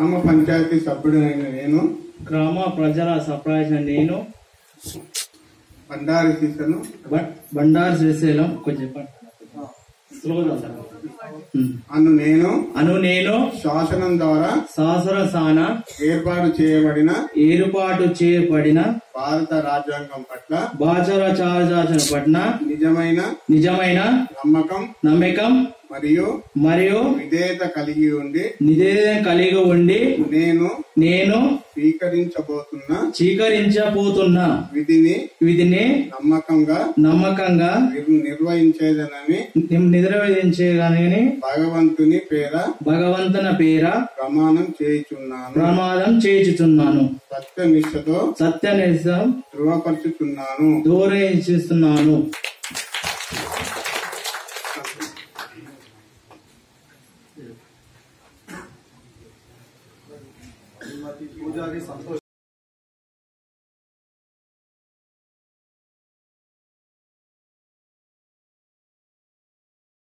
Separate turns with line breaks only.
గ్రామ పంచాయతీ సభ్యుడైన నేను
గ్రామ ప్రజల సర్పంచ్ నేను
బండారి సీసను
బ- బండారు శ్రీశైలం కొంచెం చెప్పండి స్లోగా సార్ ఉమ్.
అను నేను
అను నేను
శాసనం ద్వారా
శాసనసాన
ఏర్పాటు చేయబడిన
ఏర్పాటు చేయబడిన
భారత రాజ్యాంగం పట్ల
బాచర చార్జాచన పట్ల
నిజమైన
నిజమైన
నమ్మకం
నమ్మకం
మరియు
మరియు
విధేయత కలిగి ఉండి
నివేదన కలిగి ఉండి
నేను
నేను
స్వీకరించబోతున్న
స్వీకరించబోతున్న
విధిని
విధిని
నమ్మకంగా
నమ్మకంగా
నిర్- నిర్వహించేదనని
నిర్వహించగానే
భగవంతుని పేర
భగవంతున పేర
ప్రమాణం చేయుచున్నాను
ప్రమాదం చేయుచున్నాను
సత్యనిష్టతో
సత్యనిష్టం
ధృవపరుచుచున్నాను
దూరేస్తున్నాను
శ్రీమతి పూజారి సంతోష్